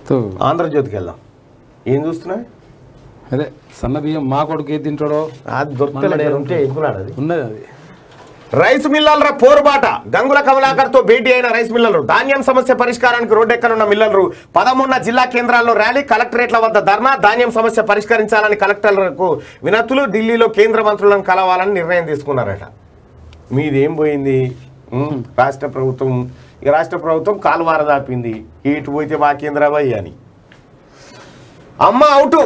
తో ఆంధ్రజ్యోతికి వెళ్దాం ఏం చూస్తున్నావు అదే సన్న బియ్యం మా కొడుకు ఏది తింటాడో అది దొరుకుతలే ఉంటే ఎక్కున్నాడు అది ఉన్నది అది రైస్ మిల్లర్ల పోరుబాట గంగుల కమలాకర్ తో భేటీ అయిన రైస్ మిల్లర్లు ధాన్యం సమస్య పరిష్కారానికి రోడ్డెక్కనున్న మిల్లర్లు పదమూడున జిల్లా కేంద్రాల్లో ర్యాలీ కలెక్టరేట్ల వద్ద ధర్నా ధాన్యం సమస్య పరిష్కరించాలని కలెక్టర్లకు వినతులు ఢిల్లీలో కేంద్ర మంత్రులను కలవాలని నిర్ణయం తీసుకున్నారట మీదేం పోయింది ఉమ్, రాష్ట్ర ప్రభుత్వం ఇక రాష్ట్ర ప్రభుత్వం కాలువార దాపింది ఇటు పోతే మా కేంద్రబాయి అని అమ్మ అవుటు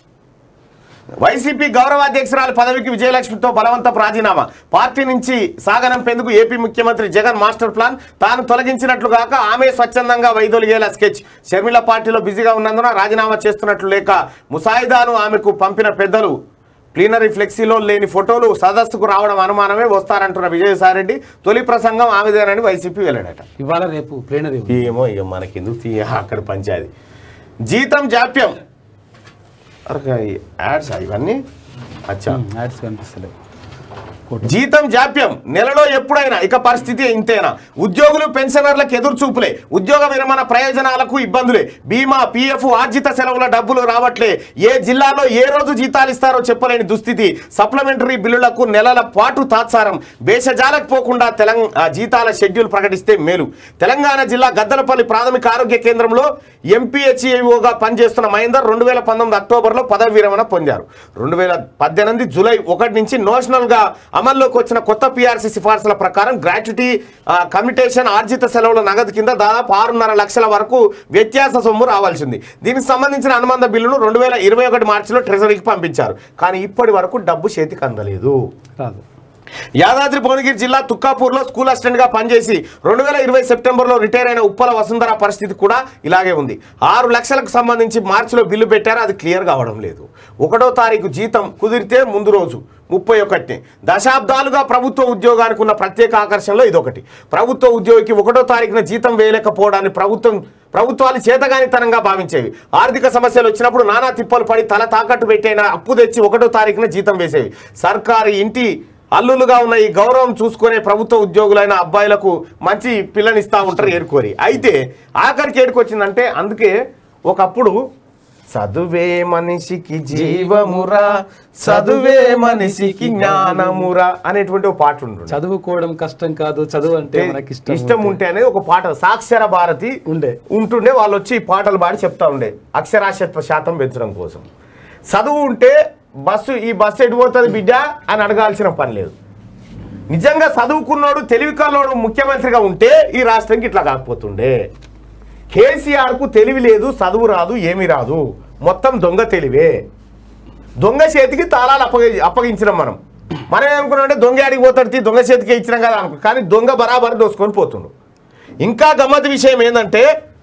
వైసీపీ గౌరవాధ్యక్షురాలు పదవికి విజయలక్ష్మితో బలవంతపు రాజీనామా పార్టీ నుంచి సాగనంపేందుకు ఏపీ ముఖ్యమంత్రి జగన్ మాస్టర్ ప్లాన్ తాను తొలగించినట్లు కాక ఆమె స్వచ్ఛందంగా వైదొలిగేలా స్కెచ్ షర్మిల పార్టీలో బిజీగా ఉన్నందున రాజీనామా చేస్తున్నట్లు లేక ముసాయిదాను ఆమెకు పంపిన పెద్దలు ప్లీనరీ ఫ్లెక్సీలో లేని ఫోటోలు సదస్సుకు రావడం అనుమానమే వస్తారంటున్న విజయసాయిరెడ్డి తొలి ప్రసంగం ఆమెదేనని వైసీపీ వెళ్ళాడట ఇవాళ రేపు ప్లేనరీ ఏమో ఇక మనకెందుకు తీయ అక్కడ పంచాది జీతం జాప్యం అరే యాడ్స్ ఇవన్నీ అచ్చా యాడ్స్ కనిపిస్తలేవు జీతం జాప్యం నెలలో ఎప్పుడైనా ఇక పరిస్థితి ఇంతేనా ఉద్యోగులు పెన్షనర్లకు ఎదురు చూపులే ఉద్యోగ విరమణ ప్రయోజనాలకు ఇబ్బందులే బీమా పీఎఫ్ ఆర్జిత సెలవుల డబ్బులు రావట్లే ఏ జిల్లాలో ఏ రోజు జీతాలు ఇస్తారో చెప్పలేని దుస్థితి సప్లిమెంటరీ బిల్లులకు నెలల పాటు తాత్సారం భేషజాలకు పోకుండా తెలంగాణ జీతాల షెడ్యూల్ ప్రకటిస్తే మేలు తెలంగాణ జిల్లా గద్దలపల్లి ప్రాథమిక ఆరోగ్య కేంద్రంలో ఎంపీహెచ్ఏఓగా పనిచేస్తున్న మహేందర్ రెండు వేల పంతొమ్మిది అక్టోబర్లో పదవి విరమణ పొందారు రెండు వేల పద్దెనిమిది జూలై ఒకటి నుంచి నోషనల్గా అమల్లోకి వచ్చిన కొత్త పిఆర్సీ సిఫార్సుల ప్రకారం గ్రాట్యుటీ ఆ, కమ్యూటేషన్ ఆర్జిత సెలవుల నగదు కింద దాదాపు ఆరున్నర లక్షల వరకు వ్యత్యాస సొమ్ము రావాల్సింది దీనికి సంబంధించిన అనుబంధ బిల్లును రెండు వేల ఇరవై ఒకటి మార్చిలో ట్రెజరీకి పంపించారు కానీ ఇప్పటి వరకు డబ్బు చేతికి అందలేదు రాదు యాదాద్రి భువనగిరి జిల్లా తుక్కాపూర్లో స్కూల్ అసిస్టెంట్ గా పనిచేసి రెండు వేల ఇరవై సెప్టెంబర్లో రిటైర్ అయిన ఉప్పల వసుంధర పరిస్థితి కూడా ఇలాగే ఉంది ఆరు లక్షలకు సంబంధించి మార్చిలో బిల్లు పెట్టారు అది క్లియర్ కావడం లేదు ఒకటో తారీఖు జీతం కుదిరితే ముందు రోజు ముప్పై ఒకటి దశాబ్దాలుగా ప్రభుత్వ ఉద్యోగానికి ఉన్న ప్రత్యేక ఆకర్షణలో ఇదొకటి ప్రభుత్వ ఉద్యోగికి ఒకటో తారీఖున జీతం వేయలేకపోవడాన్ని ప్రభుత్వం ప్రభుత్వాలు చేతగానితనంగా భావించేవి ఆర్థిక సమస్యలు వచ్చినప్పుడు నానా తిప్పలు పడి తల తాకట్టు పెట్టైనా అప్పు తెచ్చి ఒకటో తారీఖున జీతం వేసేవి సర్కారు ఇంటి అల్లులుగా ఉన్న ఈ గౌరవం చూసుకునే ప్రభుత్వ ఉద్యోగులైన అబ్బాయిలకు మంచి పిల్లనిస్తా ఉంటారు ఏరుకోరి అయితే ఆఖరికి ఏడుకొచ్చిందంటే అందుకే ఒకప్పుడు చదువే మనిషికి జీవమురా చదువే మనిషికి జ్ఞానమురా అనేటువంటి ఒక పాట ఉంటుంది చదువుకోవడం కష్టం కాదు చదువు అంటే మనకి ఇష్టం ఇష్టం ఉంటే అనేది ఒక పాట సాక్షర భారతి ఉండే. ఉంటుండే వాళ్ళు వచ్చి ఈ పాటలు పాడి చెప్తా ఉండే అక్షరాస్యత్వ శాతం పెంచడం కోసం చదువు ఉంటే బస్సు ఈ బస్సు ఎటు పోతుంది బిడ్డ అని అడగాల్సిన పని లేదు నిజంగా చదువుకున్నోడు తెలివి కల్లోడు ముఖ్యమంత్రిగా ఉంటే ఈ రాష్ట్రానికి ఇట్లా కాకపోతుండే కేసీఆర్కు తెలివి లేదు చదువు రాదు ఏమీ రాదు మొత్తం దొంగ తెలివే దొంగ చేతికి తాళాలు అప్పగి అప్పగించినాం మనం మనం ఏమనుకున్నాం అంటే దొంగ ఆడికి పోతాడు తీ, దొంగ చేతికి ఇచ్చినాం కదా అనుకో కానీ దొంగ బరాబర్ దోసుకొని పోతుండు ఇంకా గమ్మత్ విషయం ఏంటంటే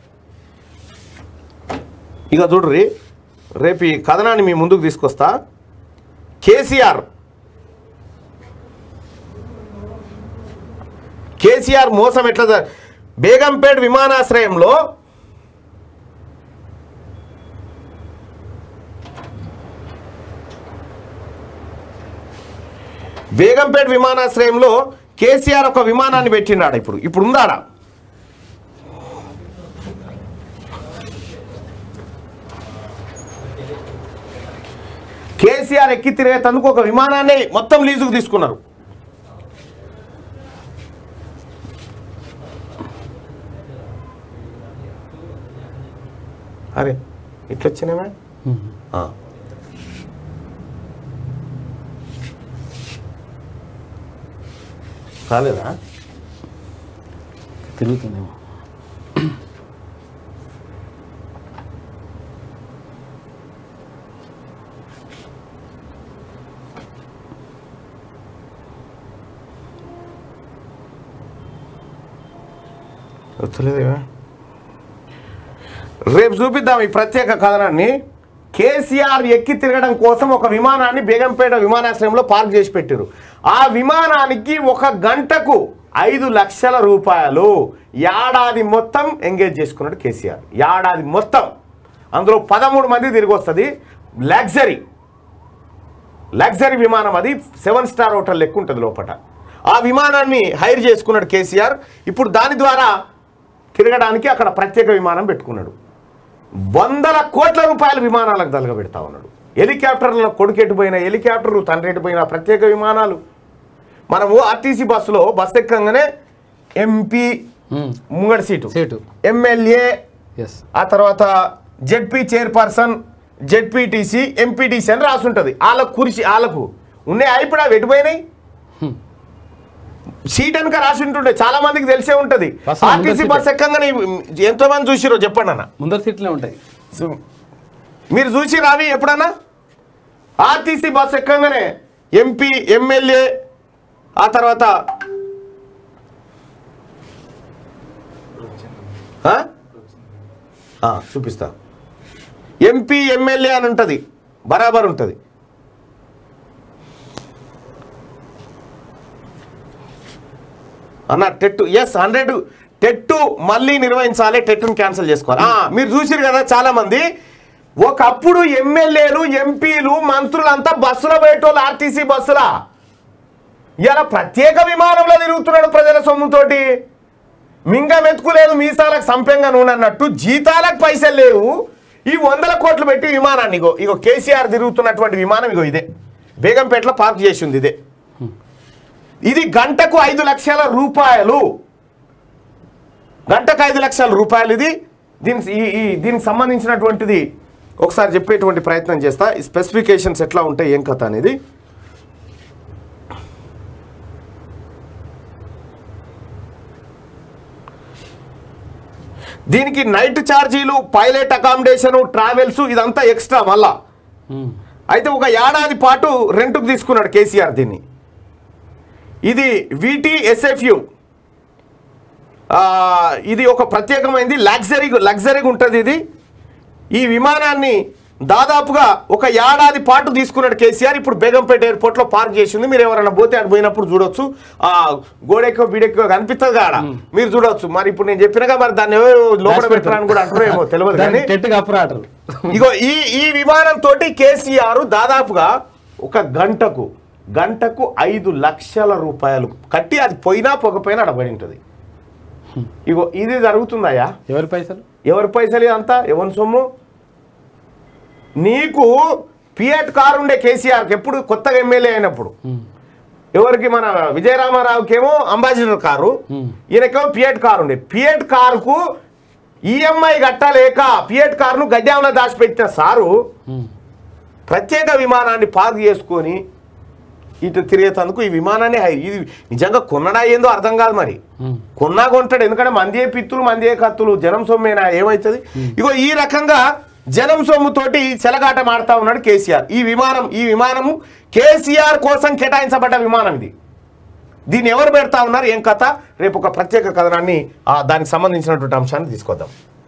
ఇక చూడ్రి రేపు ఈ కథనాన్ని మీ ముందుకు తీసుకొస్తా కేసీఆర్ కేసీఆర్ మోసం ఎట్లా జ- బేగంపేట్ విమానాశ్రయంలో బేగంపేట్ విమానాశ్రయంలో కేసీఆర్ ఒక విమానాన్ని పెట్టినాడు ఇప్పుడు ఇప్పుడు ఉందాడా కేసీఆర్ ఎక్కి తిరిగేందుకు ఒక విమానాన్ని మొత్తం లీజుకు తీసుకున్నారు అరే ఇట్లొచ్చినావా ఆ. కాలేదా తిరుగుతుందేమో వస్తలేదేమా రేపు చూపిద్దాం ఈ ప్రత్యేక కథనాన్ని కేసీఆర్ ఎక్కి తిరగడం కోసం ఒక విమానాన్ని బేగంపేట విమానాశ్రయంలో పార్క్ చేసి పెట్టారు ఆ విమానానికి ఒక గంటకు ఐదు లక్షల రూపాయలు ఏడాది మొత్తం ఎంగేజ్ చేసుకున్నాడు కేసీఆర్ ఏడాది మొత్తం అందులో పదమూడు మంది తిరిగి వస్తుంది లగ్జరీ లగ్జరీ విమానం అది సెవెన్ స్టార్ హోటల్ లెక్క ఉంటుంది లోపల ఆ విమానాన్ని హైర్ చేసుకున్నాడు కేసీఆర్ ఇప్పుడు దాని ద్వారా తిరగడానికి అక్కడ ప్రత్యేక విమానం పెట్టుకున్నాడు వందల కోట్ల రూపాయల విమానాలకు తలగబెడతా ఉన్నాడు హెలికాప్టర్ల కొడుకెటు పోయిన హెలికాప్టర్ తండ్రి ఎటు పోయిన ప్రత్యేక విమానాలు మనము ఆర్టీసీ బస్సులో బస్ ఎక్కగానే ఎంపీ ఉమ్, ముంగడి సీటు సీటు ఎమ్మెల్యే ఎస్ ఆ తర్వాత జెడ్పీ చైర్పర్సన్ జెడ్పీటీసీ ఎంపీటీసీ అని రాసి ఉంటుంది వాళ్ళకు కురిసి వాళ్ళకు ఉన్నాయా ఇప్పుడు అవి ఎటుపోయినాయి హ్మ్. సీట్ వెనుక రాసి ఉంటుండే చాలా మందికి తెలిసే ఉంటది బస్సు ముందర ఆర్టీసీ సీటే. బస్ ఎక్కగానే ఎంతో మంది చూసిరో చెప్పండి అన్న ముందర సీట్లే ఉంటాయి సో, మీరు చూసి రావి ఎప్పుడన్నా ఆర్టీసీ బస్ ఎక్కగానే ఎంపీ ఎమ్మెల్యే ఆ తర్వాత ఆ? ఆ, చూపిస్తా ఎంపీ ఎమ్మెల్యే అని ఉంటుంది బరాబర్ ఉంటుంది అన్న టెట్ ఎస్ హండ్రెడ్ టెట్ మళ్ళీ నిర్వహించాలి టెట్ను క్యాన్సిల్ చేసుకోవాలి ఆ, మీరు చూసిరు కదా చాలా మంది ఒకప్పుడు ఎమ్మెల్యేలు ఎంపీలు మంత్రులంతా బస్సులో పోయేటోళ్ళు ఆర్టీసీ బస్సులా ఇలా ప్రత్యేక విమానంలో తిరుగుతున్నాడు ప్రజల సొమ్ముతోటి మింగ మెతుకులేదు మీసాలకు సంపెంగా నూనె అన్నట్టు జీతాలకు పైసలు లేవు ఈ వందల కోట్లు పెట్టి విమానాన్ని ఇగో ఇగో కేసీఆర్ తిరుగుతున్నటువంటి విమానం ఇగో ఇదే బేగంపేటలో పార్క్ చేసి ఉంది ఇదే ఇది గంటకు ఐదు లక్షల రూపాయలు గంటకు ఐదు లక్షల రూపాయలు ఇది దీని ఈ ఈ దీనికి సంబంధించినటువంటిది ఒకసారి చెప్పేటువంటి ప్రయత్నం చేస్తా ఈ స్పెసిఫికేషన్స్ ఎట్లా ఉంటాయి ఏం కథ అనేది దీనికి నైట్ ఛార్జీలు పైలట్ అకామిడేషన్ ట్రావెల్స్ ఇదంతా ఎక్స్ట్రా మళ్ళా ఉమ్, అయితే ఒక ఏడాది పాటు రెంట్కు తీసుకున్నాడు కేసీఆర్ దీన్ని ఇది వీటీ ఎస్ఎఫ్యు ఇది ఒక ప్రత్యేకమైనది లగ్జరీ లగ్జరీగా ఉంటుంది ఇది ఈ విమానాన్ని దాదాపుగా ఒక ఏడాది పాటు తీసుకున్నాడు కేసీఆర్ ఇప్పుడు బేగంపేట ఎయిర్పోర్ట్లో పార్క్ చేసింది మీరు ఎవరైనా పోతే అటు పోయినప్పుడు చూడొచ్చు ఆ గోడెక్కో బీడెక్కో కనిపిస్తుంది కాడ మీరు చూడొచ్చు మరి ఇప్పుడు నేను చెప్పినగా మరి దాన్ని ఎవరు లోపల పెట్టారని కూడా అంటారేమో తెలియదు కానీ దాన్ని టెట్ ఆపరేటర్ ఇగో ఈ ఈ విమానం తోటి కేసీఆర్ దాదాపుగా ఒక గంటకు గంటకు ఐదు లక్షల రూపాయలు కట్టి అది పోయినా పోకపోయినా అడబడి ఉంటుంది ఇగో ఇది జరుగుతుందయ్యా ఎవరి పైసలు ఎవరి పైసలు ఇదంతా ఎవరి సొమ్ము నీకు పియట్ కారు ఉండే కేసీఆర్కి ఎప్పుడు కొత్తగా ఎమ్మెల్యే అయినప్పుడు ఉమ్, ఎవరికి మన విజయరామారావుకి ఏమో అంబాసిడర్ కారు Hmm. ఈయనకేమో పియట్ కారు ఉండే పియట్ కారుకు ఈఎంఐ కట్టలేక పియట్ కారును గడ్డంలో దాచిపెట్టిన సారు ఉమ్, ప్రత్యేక విమానాన్ని పార్క్ చేసుకొని ఇటు తిరిగేటందుకు ఈ విమానాన్ని హై- ఇది నిజంగా కొన్నడా ఏందో అర్థం కాదు మరి ఉమ్, కొన్నా కొంటాడు ఎందుకంటే మందే పిత్తులు మందే కత్తులు జనం సొమ్మేనా ఏమవుతుంది ఇగో ఈ రకంగా జనం సొమ్ముతోటి చెలగాట మాడుతా ఉన్నాడు కేసీఆర్ ఈ విమానం ఈ విమానము కేసీఆర్ కోసం కేటాయించబడ్డ విమానం ఇది దీన్ని ఎవరు పెడతా ఉన్నారు ఏం కథ రేపు ఒక ప్రత్యేక కథనాన్ని ఆ, దానికి సంబంధించినటువంటి అంశాన్ని తీసుకొద్దాం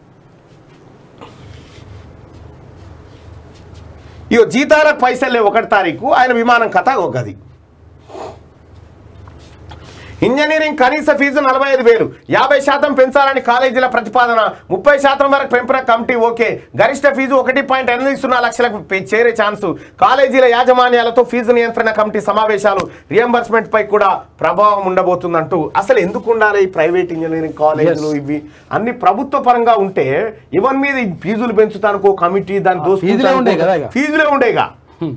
ఇగో జీతాలకు పైసలు లేవు ఒకటి తారీఖు ఆయన విమానం కథ ఒకది ఇంజనీరింగ్ కనీస ఫీజు నలభై ఐదు వేలు యాభై శాతం పెంచాలని కాలేజీల ప్రతిపాదన ముప్పై శాతం వరకు పెంపున కమిటీ ఓకే గరిష్ట ఫీజు ఒకటి పాయింట్ ఎనిమిది సున్నా లక్షలకు పె- చేరే ఛాన్సు కాలేజీల యాజమాన్యాలతో ఫీజు నియంత్రణ కమిటీ సమావేశాలు రియంబర్స్మెంట్ పై కూడా ప్రభావం ఉండబోతుందంటూ అసలు ఎందుకు ఉండాలి ఈ ప్రైవేట్ ఇంజనీరింగ్ కాలేజీలు Yes. ఇవి అన్ని ప్రభుత్వ పరంగా ఉంటే ఇవన్ మీద ఈ ఫీజులు పెంచుతానికి ఓ కమిటీ దాని ఫీజులే ఉండే కదా ఇక. ఫీజులే ఉండేగా ఉమ్,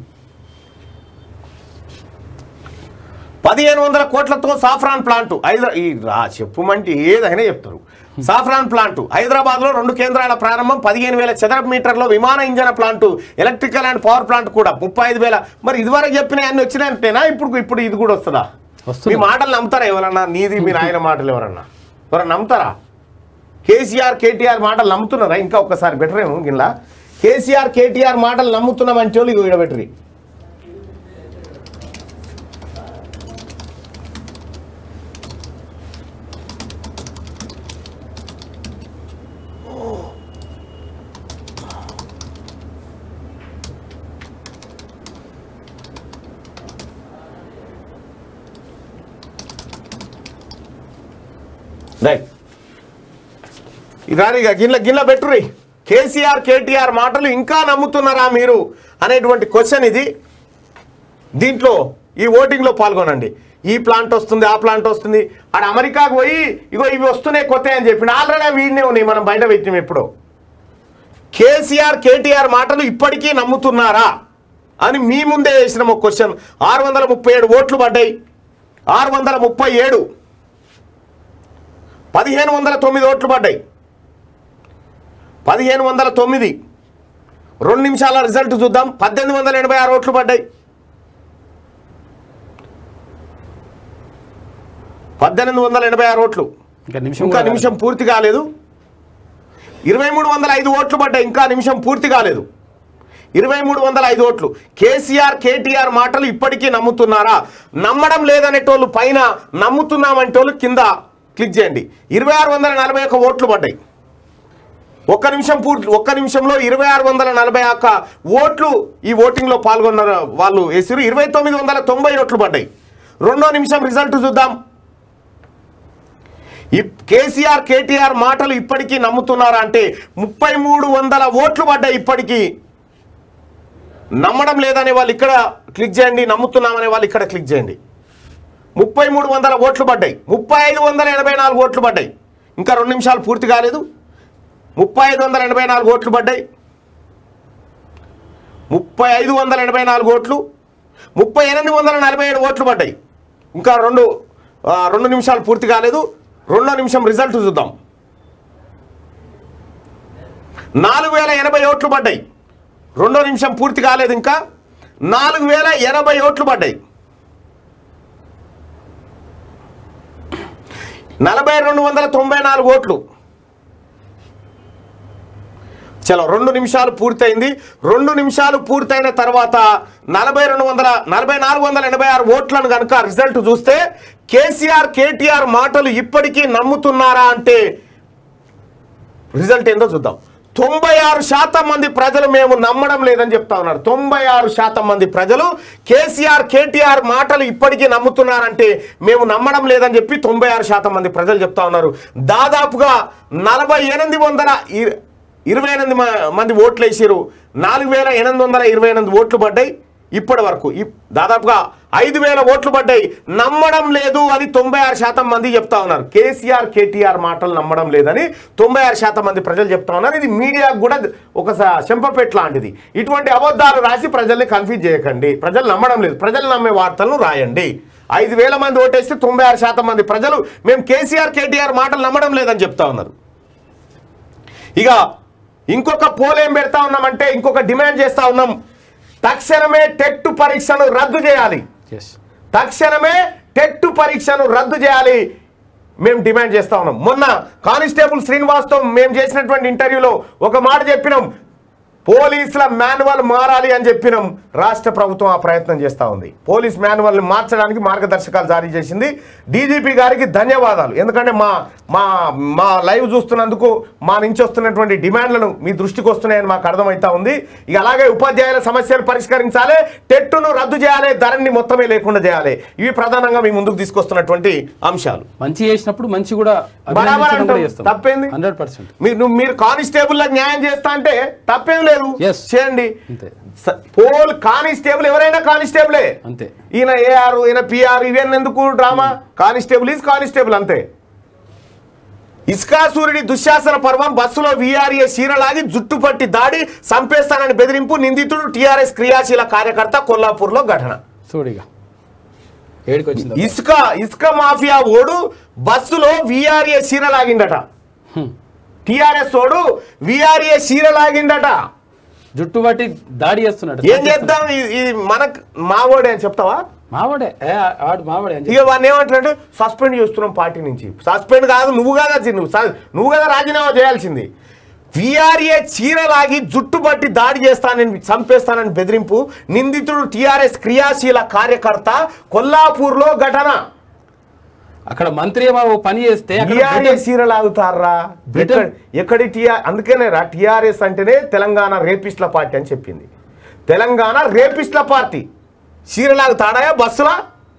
పదిహేను వందల కోట్లతో సాఫ్రాన్ ప్లాంట్ హైదరా ఈ రా చెప్పుమంటే ఏదైనా చెప్తారు సాఫ్రాన్ ప్లాంట్ హైదరాబాద్ లో రెండు కేంద్రాల ప్రారంభం పదిహేను వేల చదరపు మీటర్లో విమాన engine plant electrical and power plant కూడా ముప్పై ఐదు వేల మరి ఇదివరకు చెప్పిన అన్ని వచ్చినాయంటేనా ఇప్పుడు ఇప్పుడు ఇది కూడా వస్తుందా వస్తుంది. మీ మాటలు నమ్ముతారా ఎవరన్నా నీది మీరు ఆయన మాటలు ఎవరన్నా ఎవరన్నా నమ్ముతారా కేసీఆర్ కేటీఆర్ మాటలు నమ్ముతున్నారా ఇంకా ఒక్కసారి బెటర్ ఏమో గిల్లా కేసీఆర్ కేటీఆర్ మాటలు నమ్ముతున్నామంటే వాళ్ళు ఇగో ఈడ బెటరీ రైట్ ఇదాని ఇక గిన్నె గిన్నె పెట్టుర్రి కేసీఆర్ కేటీఆర్ మాటలు ఇంకా నమ్ముతున్నారా మీరు అనేటువంటి క్వశ్చన్ ఇది దీంట్లో ఈ ఓటింగ్లో పాల్గొనండి ఈ ప్లాంట్ వస్తుంది ఆ ప్లాంట్ వస్తుంది ఆడ అమెరికాకు పోయి ఇగో ఇవి వస్తున్నాయి కొత్త అని చెప్పి ఆల్రెడీ వీడినే ఉన్నాయి మనం బయట పెట్టినాం ఎప్పుడో కేసీఆర్ కేటీఆర్ మాటలు ఇప్పటికీ నమ్ముతున్నారా అని మీ ముందే వేసిన ఒక క్వశ్చన్ ఆరు వందల ముప్పై ఏడు ఓట్లు పడ్డాయి ఆరు వందల ముప్పై ఏడు పదిహేను వందల తొమ్మిది ఓట్లు పడ్డాయి పదిహేను వందల తొమ్మిది రెండు నిమిషాల రిజల్ట్ చూద్దాం పద్దెనిమిది వందల ఎనభై ఆరు ఓట్లు పడ్డాయి పద్దెనిమిది వందల ఎనభై ఆరు ఓట్లు ఇంకా నిమిషం ఇంకా కూడా నిమిషం పూర్తి కాలేదు ఇరవై మూడు వందల ఐదు ఓట్లు పడ్డాయి ఇంకా నిమిషం పూర్తి కాలేదు ఇరవై మూడు వందల ఐదు ఓట్లు కేసీఆర్ కేటీఆర్ మాటలు ఇప్పటికీ నమ్ముతున్నారా నమ్మడం లేదనేటోళ్ళు పైన నమ్ముతున్నామంటోళ్ళు కింద క్లిక్ చేయండి ఇరవై ఆరు వందల నలభై ఒక్క ఓట్లు పడ్డాయి ఒక్క నిమిషం పూర్తి ఒక్క నిమిషంలో ఇరవై ఆరు వందల నలభై ఒక్క ఓట్లు ఈ ఓటింగ్లో పాల్గొన్న వాళ్ళు వేసారు ఇరవై తొమ్మిది వందల తొంభై ఓట్లు పడ్డాయి రెండో నిమిషం రిజల్ట్ చూద్దాం ఈ కేసీఆర్ కేటీఆర్ మాటలు ఇప్పటికీ నమ్ముతున్నారా అంటే ముప్పై మూడు వందల ఓట్లు పడ్డాయి ఇప్పటికీ నమ్మడం లేదనే వాళ్ళు ఇక్కడ క్లిక్ చేయండి నమ్ముతున్నామనే వాళ్ళు ఇక్కడ క్లిక్ చేయండి ముప్పై మూడు వందల ఓట్లు పడ్డాయి ముప్పై ఐదు వందల ఎనభై నాలుగు ఓట్లు పడ్డాయి ఇంకా రెండు నిమిషాలు పూర్తి కాలేదు ముప్పై ఐదు వందల ఎనభై నాలుగు ఓట్లు పడ్డాయి ముప్పై ఐదు వందల ఎనభై నాలుగు ఓట్లు ముప్పై ఎనిమిది వందల నలభై ఏడు ఓట్లు పడ్డాయి ఇంకా రెండు ఆ, రెండు నిమిషాలు పూర్తి కాలేదు రెండో నిమిషం రిజల్ట్ చూద్దాం నాలుగు వేల ఎనభై ఓట్లు పడ్డాయి రెండో నిమిషం పూర్తి కాలేదు ఇంకా నాలుగు వేల ఎనభై ఓట్లు పడ్డాయి నలభై రెండు వందల తొంభై నాలుగు ఓట్లు చలో రెండు నిమిషాలు పూర్తయింది రెండు నిమిషాలు పూర్తయిన తర్వాత నలభై రెండు వందల నలభై నాలుగు వందల ఎనభై ఆరు ఓట్లను కనుక రిజల్ట్ చూస్తే కేసీఆర్ కేటీఆర్ మాటలు ఇప్పటికీ నమ్ముతున్నారా అంటే రిజల్ట్ ఏందో చూద్దాం తొంభై ఆరు శాతం మంది ప్రజలు మేము నమ్మడం లేదని చెప్తా ఉన్నారు తొంభై ఆరు శాతం మంది ప్రజలు కేసీఆర్ కేటీఆర్ మాటలు ఇప్పటికీ నమ్ముతున్నారంటే మేము నమ్మడం లేదని చెప్పి తొంభై ఆరు శాతం మంది ప్రజలు చెప్తా ఉన్నారు దాదాపుగా నలభై ఎనిమిది వందల ఇ- ఇరవై ఎనిమిది మ- మంది ఓట్లు వేసారు నాలుగు వేల ఎనిమిది వందల ఇరవై ఎనిమిది ఓట్లు పడ్డాయి ఇప్పటి వరకు ఇప్- దాదాపుగా ఐదు వేల ఓట్లు పడ్డాయి నమ్మడం లేదు అని తొంభై ఆరు శాతం మంది చెప్తా ఉన్నారు కేసీఆర్ కేటీఆర్ మాటలు నమ్మడం లేదని తొంభై ఆరు శాతం మంది ప్రజలు చెప్తా ఉన్నారు ఇది మీడియాకు కూడా ఒక స- చెంపపెట్ లాంటిది ఇటువంటి అబద్ధాలు రాసి ప్రజల్ని కన్ఫ్యూజ్ చేయకండి ప్రజలు నమ్మడం లేదు ప్రజలు నమ్మే వార్తలను రాయండి ఐదు వేల మంది ఓటేస్తే తొంభై ఆరు శాతం మంది ప్రజలు మేము కేసీఆర్ కేటీఆర్ మాటలు నమ్మడం లేదని చెప్తా ఉన్నారు ఇక ఇంకొక పోల్ ఏం పెడతా ఉన్నామంటే ఇంకొక డిమాండ్ చేస్తా ఉన్నాం తక్షణమే టెట్ పరీక్షను రద్దు చేయాలి ఎస్ తక్షణమే టెట్ పరీక్షను రద్దు చేయాలి మేము డిమాండ్ చేస్తా ఉన్నాం మొన్న కానిస్టేబుల్ శ్రీనివాస్తో మేము చేసినటువంటి ఇంటర్వ్యూలో ఒక మాట చెప్పినాం పోలీసుల మాన్యువల్ మారాలి అని చెప్పినాం రాష్ట్ర ప్రభుత్వం ఆ ప్రయత్నం చేస్తూ ఉంది పోలీస్ మాన్యువల్ని మార్చడానికి మార్గదర్శకాలు జారీ చేసింది డీజీపీ గారికి ధన్యవాదాలు ఎందుకంటే మా మా మా లైవ్ చూస్తున్నందుకు మా నుంచి వస్తున్నటువంటి డిమాండ్లను మీ దృష్టికి వస్తున్నాయని మాకు అర్థమవుతా ఉంది ఇక అలాగే ఉపాధ్యాయుల సమస్యలు పరిష్కరించాలి టెట్టును రద్దు చేయాలి ధరని మొత్తమే లేకుండా చేయాలి ఇవి ప్రధానంగా మీ ముందుకు తీసుకొస్తున్నటువంటి అంశాలు మంచి చేసినప్పుడు మంచి కూడా బరాబర్ అంటాం. తప్పేంది? హండ్రెడ్ పర్సెంట్ మీరు నువ్వు- మీరు కానిస్టేబుల్ న్యాయం చేస్తా అంటే తప్పేం లేదు Yes. చేయండి అంతే స- పోల్ కానిస్టేబుల్ ఎవరైనా కానిస్టేబులే అంతే ఈయన ఏఆర్ ఈయన పిఆర్ ఇవన్నీ ఎందుకు డ్రామా కానిస్టేబుల్ ఈజ్ కానిస్టేబుల్ అంతే ఇస్కాసూరుడి దుశ్శాసన పర్వం బస్సులో వీఆర్ఏ చీరలాగి జుట్టు పట్టి దాడి సంపేస్తానని బెదిరింపు నిందితుడు టీఆర్ఎస్ క్రియాశీల కార్యకర్త కొల్లాపూర్లో ఘటన చూడిగా ఏడికి వచ్చింది ఇసుక ఇసుక మాఫియా ఓడు బస్సులో వీఆర్ఏ చీర లాగిండట టిఆర్ఎస్ ఓడు వీఆర్ఏ చీర లాగిండట జుట్టు పట్టి దాడి చేస్తున్నాడు ఏం చేద్దాం ఇది- ఇది మనకు మావోడే అని చెప్తావా మావాడే ఏ, ఆడు మావాడే అని ఇక వాడిని ఏమంటారంటే సస్పెండ్ చేస్తున్నాం పార్టీ నుంచి సస్పెండ్ కాదు నువ్వు కదా చి- నువ్వు స- నువ్వు కదా రాజీనామా చేయాల్సింది విఆర్ఏ చీరలాగి జుట్టు పట్టి దాడి చేస్తానని చంపేస్తానని బెదిరింపు నిందితుడు టిఆర్ఎస్ క్రియాశీల కార్యకర్త కొల్లాపూర్లో ఘటన అక్కడ మంత్రి ఏమో ఓ పని చేస్తే అక్కడ టిఆర్ఎస్ బ్రిటన్- చీరలాగుతారా బ్రిటన్- ఎక్కడ- ఎక్కడి టిఆర్ అందుకనే రా టిఆర్ఎస్ అంటేనే తెలంగాణ రేపిస్ట్ల పార్టీ అని చెప్పింది తెలంగాణ రేపిస్ట్ల పార్టీ చీరలాగుతాడా బస్సులా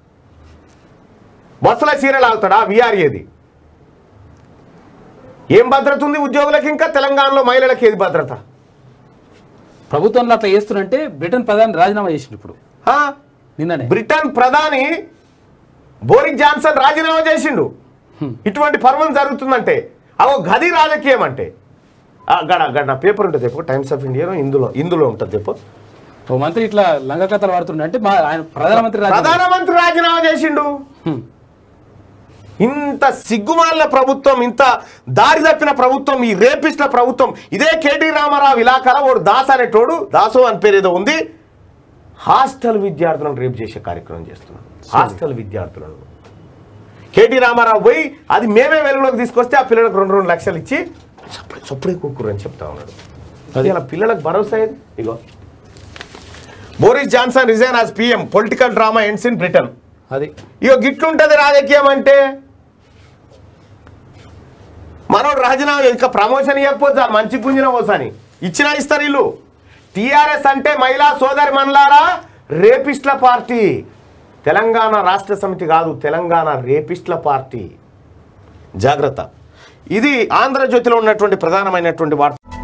బస్సుల చీరలాగుతాడా విఆర్ఏది ఏం భద్రత ఉంది ఉద్యోగులకు ఇంకా తెలంగాణలో మహిళలకు ఏది భద్రత ప్రభుత్వంలో అట్లా చేస్తున్నంటే బ్రిటన్ ప్రధాని రాజీనామా చేసిండు ఇప్పుడు హా? నిన్ననే బ్రిటన్ ప్రధాని బోరిక్ జాన్సన్ రాజీనామా చేసిండు ఇటువంటి పర్వం జరుగుతుందంటే అవో గది రాజకీయం అంటే ఆ, గడ గడ నా పేపర్ ఉంటుంది చెప్పు టైమ్స్ ఆఫ్ ఇండియా ఇందులో ఇందులో ఉంటుంది చెప్పు ఓ మంత్రి ఇట్లా లంగ కథలు వాడుతుండే అంటే మా ఆయన ప్రధానమంత్రి రాజీనామా- ప్రధానమంత్రి రాజీనామా చేసిండు హ్మ్. ఇంత సిగ్గుమాలిన ప్రభుత్వం ఇంత దారి తప్పిన ప్రభుత్వం ఈ రేపిస్ట్ల ప్రభుత్వం ఇదే కేటీ రామారావు ఇలాకాల వాడు దాస్ అనేటోడు దాసు అని పేరు ఏదో ఉంది హాస్టల్ విద్యార్థులను రేపు చేసే కార్యక్రమం చేస్తున్నాడు హాస్టల్ విద్యార్థులను కేటీ రామారావు పోయి అది మేమే వెలుగులోకి తీసుకొస్తే ఆ పిల్లలకు రెండు రెండు లక్షలు ఇచ్చి సప్పుడే సప్పుడే కుక్కురు అని చెప్తా ఉన్నాడు అది అలా పిల్లలకు భరోసా ఏది ఇగో Boris Johnson resign as PM political drama ends in Britain అది ఇక గిట్లుంటది రాజకీయం అంటే మనోడు రాజీనామా ఇంకా ప్రమోషన్ ఇవ్వకపోతే చాలు, మంచి పుంజిన పోసాని ఇచ్చినా ఇస్తారు వీళ్ళు టిఆర్ఎస్ అంటే మహిళా సోదరి మనలారా రేపిస్ట్ల పార్టీ తెలంగాణ రాష్ట్ర సమితి కాదు తెలంగాణ రేపిస్ట్ల పార్టీ జాగ్రత్త ఇది ఆంధ్రజ్యోతిలో ఉన్నటువంటి ప్రధానమైనటువంటి వార్త